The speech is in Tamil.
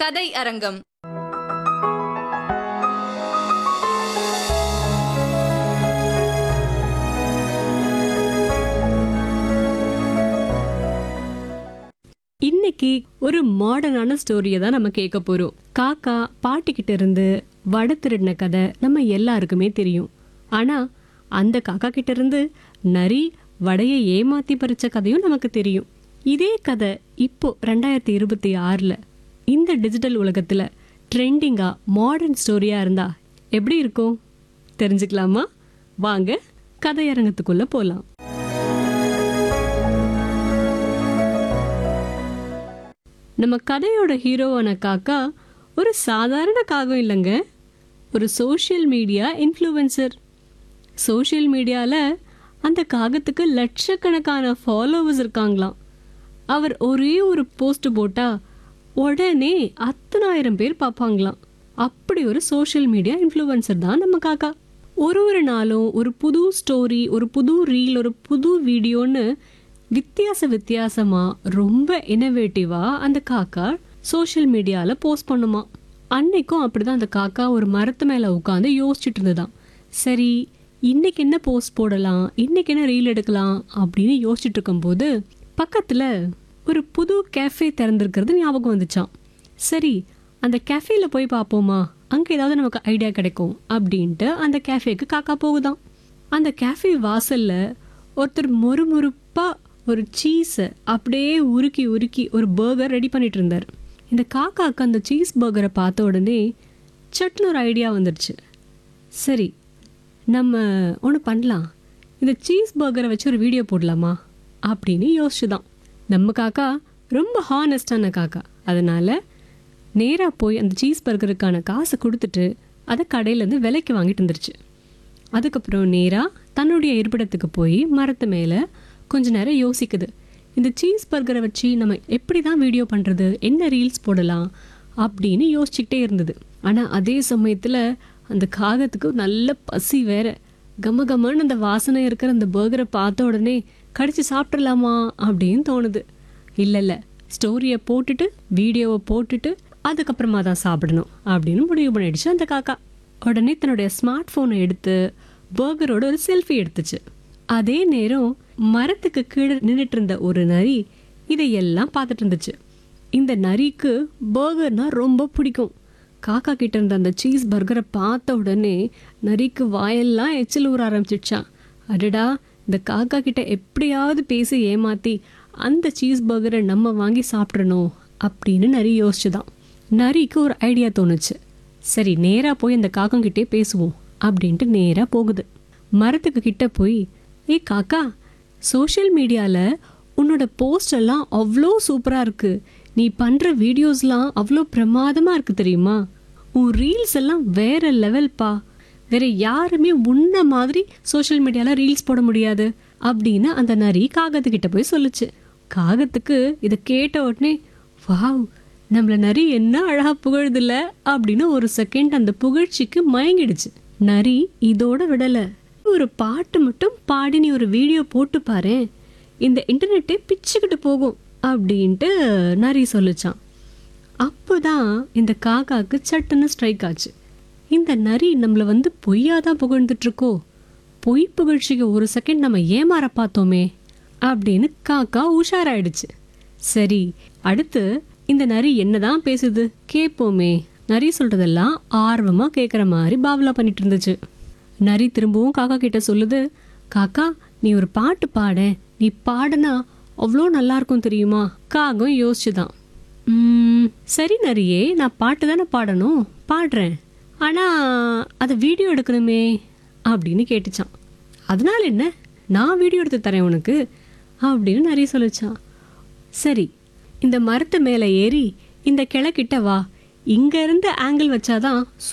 கதை அரங்கம் இன்னைக்கு ஒரு மாடர்னான ஸ்டோரியை தான் நம்ம கேட்க போறோம் காக்கா பாட்டிக்கிட்ட இருந்து வடை திருடின கதை நம்ம எல்லாருக்குமே தெரியும் ஆனா அந்த காக்கா கிட்ட இருந்து நரி வடையை ஏமாத்தி பறிச்ச கதையும் நமக்கு தெரியும் இதே கதை இப்போ ரெண்டாயிரத்தி இருபத்தி ஆறுல இந்த டிஜிட்டல் உலகத்துல ட்ரெண்டிங்கா மாடர்ன் ஸ்டோரியா இருந்தா எப்படி இருக்கும் தெரிஞ்சுக்கலாமா வாங்க கதையரங்கத்துக்குள்ள போலாம் நம்ம கதையோட ஹீரோவான காக்கா ஒரு சாதாரண காகம் இல்லைங்க ஒரு சோஷியல் மீடியா இன்ஃப்ளூயன்சர் சோஷியல் மீடியாவில் அந்த காகத்துக்கு லட்சக்கணக்கான ஃபாலோவர்ஸ் இருக்காங்களாம் அவர் ஒரே ஒரு போஸ்ட் போட்டா உடனே அத்தனாயிரம் பேர் பார்ப்பாங்களாம் அப்படி ஒரு சோஷியல் மீடியா இன்ஃப்ளூயன்சர் தான் நம்ம காக்கா ஒரு ஒரு நாளும் ஒரு புது ஸ்டோரி ஒரு புது ரீல் ஒரு புது வீடியோன்னு வித்தியாச வித்தியாசமா ரொம்ப இனோவேட்டிவா அந்த காக்கா சோஷியல் மீடியால போஸ்ட் பண்ணுமா அன்னைக்கும் அப்படிதான் அந்த காக்கா ஒரு மரத்து மேல உட்காந்து யோசிச்சுட்டு இருந்ததாம் சரி இன்னைக்கு என்ன போஸ்ட் போடலாம் இன்னைக்கு என்ன ரீல் எடுக்கலாம் அப்படின்னு யோசிச்சுட்டு இருக்கும்போது பக்கத்துல ஒரு புது கேஃபே திறந்திருக்கிறது ஞாபகம் வந்துச்சாம் சரி அந்த கேஃபேல போய் பார்ப்போமா அங்க ஏதாவது நமக்கு ஐடியா கிடைக்கும் அப்படின்ட்டு அந்த கேஃபேக்கு காக்கா போகுதாம் அந்த கேஃபே வாசல்ல ஒருத்தர் மொறுமொறுப்பா ஒரு சீஸை அப்படியே உருக்கி உருக்கி ஒரு பர்கர் ரெடி பண்ணிட்டு இருந்தார் இந்த காக்காக்கு அந்த சீஸ் பர்கரை பார்த்த உடனே சட்டுன்னு ஒரு ஐடியா வந்துடுச்சு சரி நம்ம ஒன்று பண்ணலாம் இந்த சீஸ் பர்கரை வச்சு ஒரு வீடியோ போடலாமா அப்படின்னு யோசிச்சுதான் நம்ம காக்கா ரொம்ப ஹானஸ்டான காக்கா அதனால நேராக போய் அந்த சீஸ் பர்கருக்கான காசை கொடுத்துட்டு அதை கடையிலேருந்து விலைக்கு வாங்கிட்டு வந்துருச்சு அதுக்கப்புறம் நேராக தன்னுடைய இருப்பிடத்துக்கு போய் மரத்து மேலே கொஞ்ச நேரம் யோசிக்குது இந்த சீஸ் பர்கரை வச்சு நம்ம எப்படி தான் வீடியோ பண்ணுறது என்ன ரீல்ஸ் போடலாம் அப்படின்னு யோசிச்சுக்கிட்டே இருந்தது ஆனால் அதே சமயத்தில் அந்த காகத்துக்கு நல்ல பசி வேற கம கமன்னு அந்த வாசனை இருக்கிற அந்த பர்கரை பார்த்த உடனே கடிச்சு சாப்பிட்றலாமா அப்படின்னு தோணுது இல்லை இல்லை ஸ்டோரியை போட்டுட்டு வீடியோவை போட்டுட்டு அதுக்கப்புறமா தான் சாப்பிடணும் அப்படின்னு முடிவு பண்ணிடுச்சு அந்த காக்கா உடனே தன்னுடைய ஸ்மார்ட் ஃபோனை எடுத்து பர்கரோட ஒரு செல்ஃபி எடுத்துச்சு அதே நேரம் மரத்துக்கு கீழே நின்றுட்டு இருந்த ஒரு நரி இதையெல்லாம் பார்த்துட்டு இருந்துச்சு இந்த நரிக்கு பர்கர்னா ரொம்ப பிடிக்கும் காக்கா கிட்ட இருந்த அந்த சீஸ் பர்கரை பார்த்த உடனே நரிக்கு வாயெல்லாம் எச்சில் ஊற ஆரம்பிச்சிடுச்சான் அடடா இந்த காக்கா கிட்ட எப்படியாவது பேசி ஏமாத்தி அந்த சீஸ் பர்கரை நம்ம வாங்கி சாப்பிட்றணும் அப்படின்னு நரி யோசிச்சுதான் நரிக்கு ஒரு ஐடியா தோணுச்சு சரி நேராக போய் அந்த காக்கங்கிட்டே பேசுவோம் அப்படின்ட்டு நேராக போகுது மரத்துக்கு கிட்ட போய் ஏய் காக்கா சோஷியல் மீடியாவில் உன்னோட போஸ்ட் எல்லாம் அவ்வளோ சூப்பராக இருக்கு நீ பண்ணுற வீடியோஸ்லாம் அவ்வளோ பிரமாதமாக இருக்கு தெரியுமா உன் ரீல்ஸ் எல்லாம் வேற லெவல்ப்பா வேற யாருமே உன்ன மாதிரி சோஷியல் மீடியாவில் ரீல்ஸ் போட முடியாது அப்படின்னு அந்த நரி காகத்துக்கிட்ட போய் சொல்லுச்சு காகத்துக்கு இதை கேட்ட உடனே வாவ் நம்மள நரி என்ன அழகா புகழுதுல அப்படின்னு ஒரு செகண்ட் அந்த புகழ்ச்சிக்கு மயங்கிடுச்சு நரி இதோட விடல ஒரு பாட்டு மட்டும் பாடி நீ ஒரு வீடியோ போட்டு பாரு இந்த இன்டர்நெட்டே பிச்சுக்கிட்டு போகும் அப்படின்ட்டு நரி சொல்லுச்சான் அப்போதான் இந்த காக்காக்கு சட்டுன்னு ஸ்ட்ரைக் ஆச்சு இந்த நரி நம்மளை வந்து பொய்யா தான் புகழ்ந்துட்டு இருக்கோ பொய் புகழ்ச்சிக்கு ஒரு செகண்ட் நம்ம ஏமாற பார்த்தோமே அப்படின்னு காக்கா உஷாராயிடுச்சு சரி அடுத்து இந்த நரி என்னதான் பேசுது கேட்போமே நரி சொல்றதெல்லாம் ஆர்வமா கேட்குற மாதிரி பாவலா பண்ணிட்டு இருந்துச்சு நரி திரும்பவும் காக்கா கிட்ட சொல்லுது காக்கா நீ ஒரு பாட்டு பாட நீ பாடுனா அவ்வளோ நல்லா இருக்கும் தெரியுமா காகம் யோசிச்சுதான் "ம், சரி நரியே நான் பாட்டு தானே பாடணும் பாடுறேன் ஆனா அதை வீடியோ எடுக்கணுமே அப்படின்னு கேட்டுச்சான் அதனால என்ன நான் வீடியோ எடுத்து தரேன் உனக்கு அப்படின்னு நிறைய சொல்லிச்சான் சரி இந்த மரத்து மேலே ஏறி இந்த கிளைக்கிட்ட வா இங்க இருந்து ஆங்கிள் வச்சாதான்